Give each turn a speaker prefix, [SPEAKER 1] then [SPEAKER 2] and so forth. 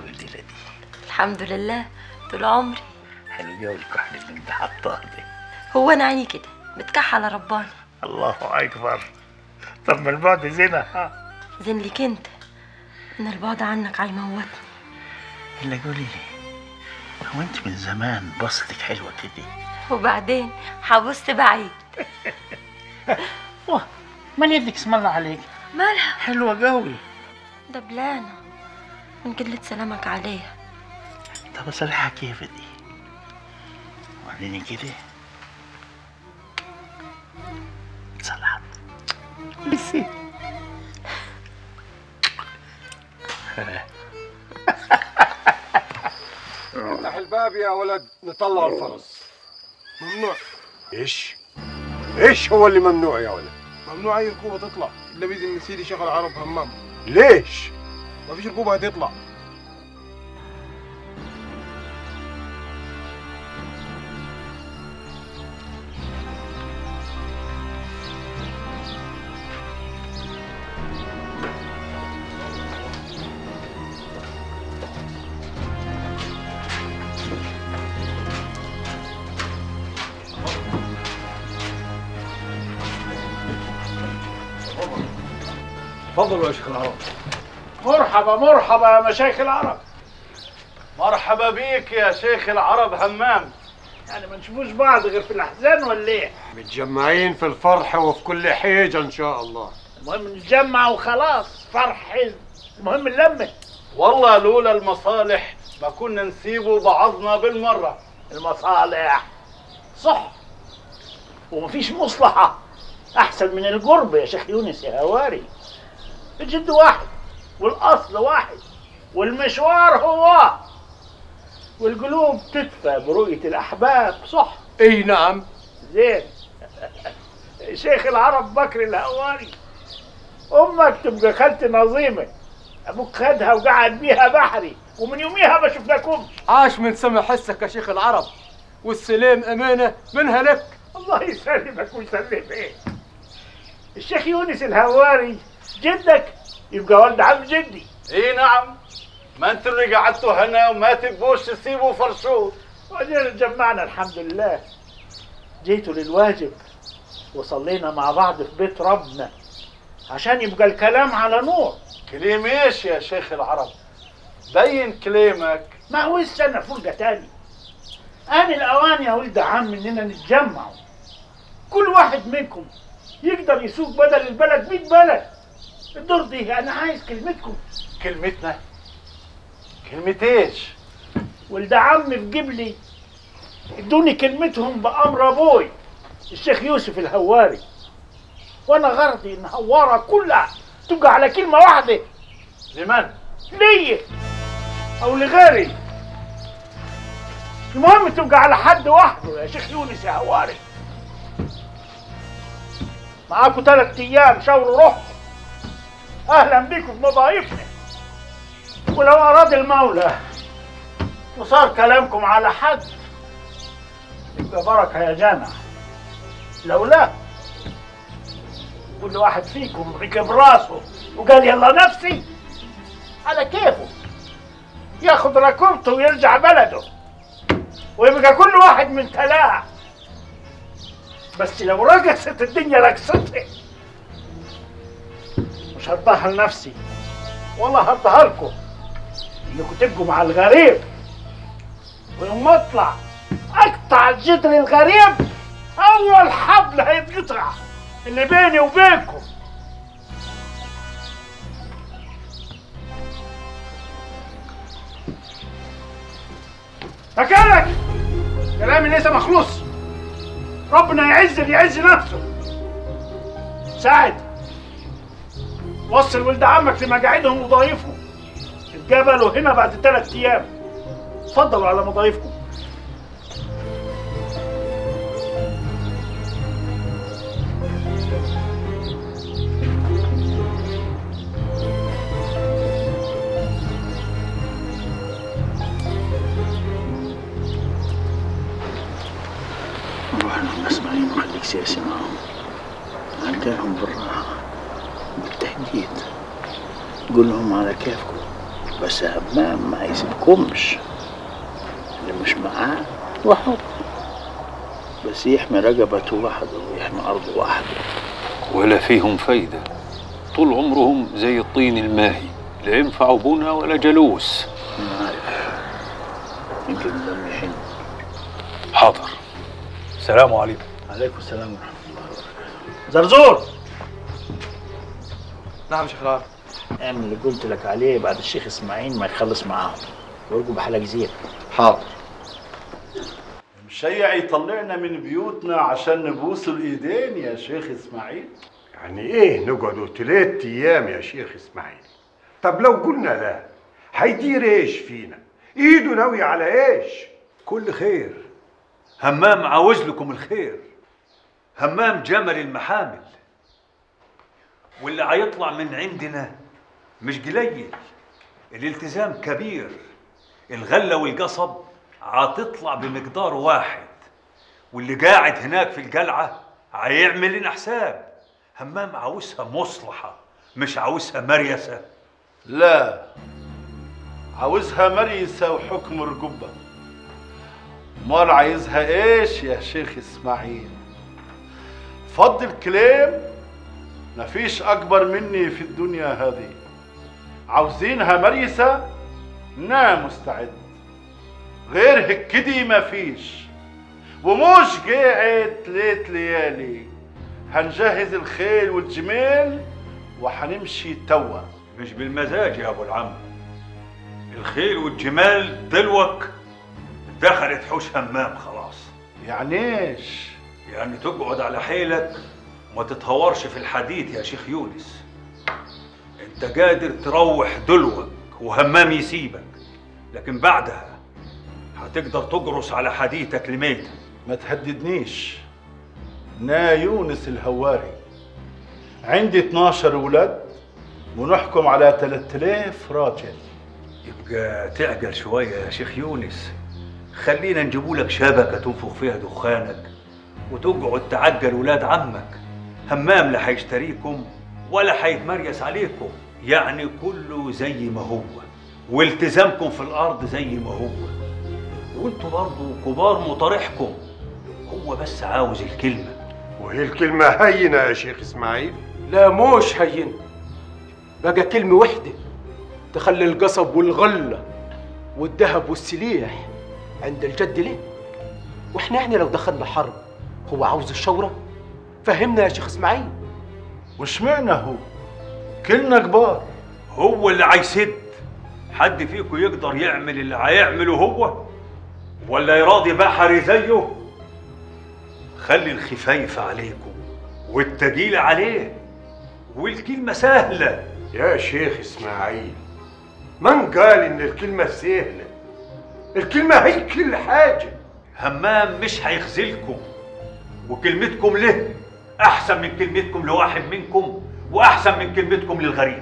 [SPEAKER 1] الليله دي
[SPEAKER 2] الحمد لله طول عمري
[SPEAKER 1] حلو جو الكحل اللي انت حطاه ده
[SPEAKER 2] هو انا عيني كده متكحله رباني
[SPEAKER 1] الله اكبر طب ما البعد زنا ها
[SPEAKER 2] زين ليك انت ان البعد عنك هيموتني
[SPEAKER 1] الا قولي لي هو انت من زمان بصتك حلوه كده
[SPEAKER 2] وبعدين هبص بعيد
[SPEAKER 1] واه مال يدك اسم الله عليك
[SPEAKER 2] مالها
[SPEAKER 1] حلوه قوي
[SPEAKER 2] دبلانه من قله سلامك عليها
[SPEAKER 1] طب اصلحها كيف دي وريني كده صلحت لسه
[SPEAKER 3] افتح الباب يا ولد نطلع الفرس
[SPEAKER 4] ممنوع
[SPEAKER 3] ايش ايش هو اللي ممنوع يا ولد
[SPEAKER 4] ممنوع اي ركوبه تطلع الا باذن سيدي شيخ العرب همام
[SPEAKER 3] ليش
[SPEAKER 4] ما فيش ركوبه هتطلع
[SPEAKER 5] تفضلوا يا شيخ العرب
[SPEAKER 6] مرحبا مرحبا يا مشايخ العرب
[SPEAKER 5] مرحبا بيك يا شيخ العرب همام
[SPEAKER 6] يعني ما نشوفوش بعض غير في الاحزان ولا ايه
[SPEAKER 3] متجمعين في الفرح وفي كل حيجه ان شاء الله
[SPEAKER 6] المهم نتجمع وخلاص فرح حزن المهم نلمه
[SPEAKER 5] والله لولا المصالح ما كنا نسيبوا بعضنا بالمرة
[SPEAKER 6] المصالح صح ومفيش مصلحة أحسن من القرب يا شيخ يونس يا هواري الجد واحد والأصل واحد والمشوار هو والقلوب تدفى برؤية الأحباب صح
[SPEAKER 4] اي نعم
[SPEAKER 6] زين شيخ العرب بكر الهواري امك تبقى خالتي نظيمه ابوك خدها وقعد بيها بحري ومن يوميها ما شفناكمش
[SPEAKER 4] عاش من سمع حسك يا شيخ العرب والسلام امانه منها لك
[SPEAKER 6] الله يسلمك ويسلمك الشيخ يونس الهواري جدك يبقى ولد عم جدي
[SPEAKER 5] اي نعم ما انتوا اللي قعدتوا هنا وما تبوش تسيبوا فرشوت
[SPEAKER 6] وبعدين اتجمعنا الحمد لله جيتوا للواجب وصلينا مع بعض في بيت ربنا عشان يبقى الكلام على نور
[SPEAKER 5] كلام ايش يا شيخ العرب بين كلامك
[SPEAKER 6] ما هو السنة فرجة تاني آن الأوان يا ولد عم إننا نتجمع كل واحد منكم يقدر يسوق بدل البلد 100 بلد الدور دي أنا عايز كلمتكم
[SPEAKER 5] كلمتنا كلمة ايش
[SPEAKER 6] ولد عم في جبلي ادوني كلمتهم بأمر أبوي الشيخ يوسف الهواري وأنا غرضي إن هوارة كلها تبقى على كلمة واحدة
[SPEAKER 5] لمن
[SPEAKER 6] ليا أو لغيري المهم تبقى على حد وحده يا شيخ يونس يا هواري معاكم ثلاث ايام شاوروا روحكم اهلا بيكم في مضايفنا ولو اراد المولى وصار كلامكم على حد يبقى بركه يا جامع لو لا كل واحد فيكم ركب راسه وقال يلا نفسي على كيفه ياخد ركوبته ويرجع بلده ويبقى كل واحد من تلاه بس لو رقصت الدنيا رقصتها مش هرضاها لنفسي والله هرضاها لكم انكم تبقوا مع الغريب ويوم ما اطلع اقطع الجدر الغريب اول حبل هيتقطع اللي بيني وبينكم مكانك كلامي ليس مخلوص ربنا يعز اللي يعز نفسه ساعد وصل ولد عمك لمقاعدهم وضايفهم اتقابلوا هنا بعد ثلاث ايام اتفضلوا على مضايفكم
[SPEAKER 1] روح لهم اسمعين وخليك سياسي معهم عدلهم بالراحة بالتهديد قول لهم على كيفكم بس همام ما يسيبكمش اللي مش معاه وحده بس يحمي رقبته وحده ويحمي أرضه وحده
[SPEAKER 7] ولا فيهم فايدة طول عمرهم زي الطين الماهي لا ينفعوا بنا ولا جلوس
[SPEAKER 1] أنا عارف يمكن دم يحن
[SPEAKER 7] حاضر السلام عليكم
[SPEAKER 1] عليكم السلام ورحمة الله وبركاته زرزور
[SPEAKER 4] نعم يا شيخ العرب
[SPEAKER 1] اعمل اللي قلت لك عليه بعد الشيخ اسماعيل ما يخلص معاهم وارجوا بحلق زين
[SPEAKER 4] حاضر
[SPEAKER 5] مشيع يطلعنا من بيوتنا عشان نبوس الايدين يا شيخ اسماعيل
[SPEAKER 3] يعني ايه نقعدوا تلات ايام يا شيخ اسماعيل طب لو قلنا لا هيدير ايش فينا ايده ناوي على ايش
[SPEAKER 8] كل خير همام عاوز لكم الخير همام جمل المحامل واللي هيطلع من عندنا مش قليل الالتزام كبير الغلة والقصب هتطلع بمقدار واحد واللي قاعد هناك في القلعة هيعمل لنا حساب همام عاوزها مصلحة مش عاوزها مريسة
[SPEAKER 5] لا عاوزها مريسة وحكم رقبة امال عايزها ايش يا شيخ اسماعيل فض الكلام مفيش اكبر مني في الدنيا هذه عاوزينها مريسة نا مستعد غير هيك كدي مفيش ومش قاعد تلات ليالي هنجهز الخيل والجمال وحنمشي توا
[SPEAKER 8] مش بالمزاج يا ابو العم الخيل والجمال دلوك دخلت حوش همام خلاص
[SPEAKER 5] يعني ايش
[SPEAKER 8] يعني تقعد على حيلك وما تتهورش في الحديث يا شيخ يونس انت قادر تروح دلوك وهمام يسيبك لكن بعدها هتقدر تجرس على حديثك لميتة
[SPEAKER 5] ما تهددنيش نا يونس الهواري عندي 12 ولد ونحكم على 3000 راجل
[SPEAKER 8] يبقى تعقل شوية يا شيخ يونس خلينا نجيبولك شبكة تنفخ فيها دخانك وتقعد تعقل ولاد عمك همام لا هيشتريكم ولا هيتمريس عليكم يعني كله زي ما هو والتزامكم في الأرض زي ما هو وانتوا برضو كبار مطارحكم هو بس عاوز الكلمة
[SPEAKER 3] وهي الكلمة هينة يا شيخ اسماعيل
[SPEAKER 4] لا موش هين بقى كلمة وحدة تخلي القصب والغلة والذهب والسليح عند الجد ليه؟ واحنا احنا لو دخلنا حرب هو عاوز الشورى؟ فهمنا يا شيخ اسماعيل
[SPEAKER 5] وش معنى هو كلنا كبار
[SPEAKER 8] هو اللي هيسد حد فيكم يقدر يعمل اللي هيعمله هو ولا يراضي بحري زيه خلي الخفايف عليكم والتقيل عليه والكلمة سهلة
[SPEAKER 3] يا شيخ اسماعيل من قال ان الكلمة سهلة الكلمة هي كل حاجة
[SPEAKER 8] همام مش هيخذلكم وكلمتكم له أحسن من كلمتكم لواحد منكم وأحسن من كلمتكم للغريب